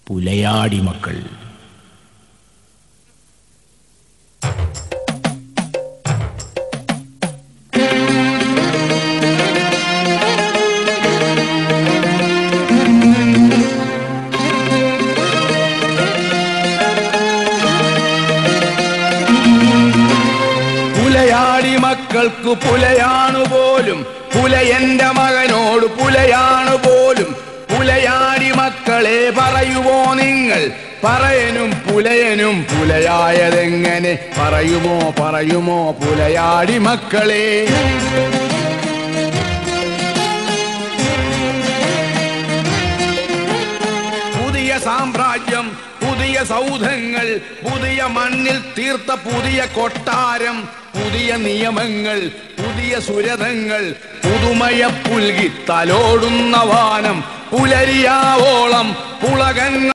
പുലയാടി മക്കൾ പുലയാടി മക്കൾക്ക് പുലയാണു പോലും പുലയന്റെ മകനോട് പുലയാണു പോലും പുലയാടി മക്കളെ പറയുമോ നിങ്ങൾ പറയനും പുലയനും പുലയായതെങ്ങനെ പറയുമോ പറയുമോ പുലയാടി മക്കളെ പുതിയ സാമ്രാജ്യം പുതിയ സൗധങ്ങൾ പുതിയ മണ്ണിൽ തീർത്ത പുതിയ കൊട്ടാരം പുതിയ നിയമങ്ങൾ പുതിയ സുരതങ്ങൾ പുതുമയ പുൽകി തലോടുന്ന വാനം പുലരിയാവോളം പുളകങ്ങൾ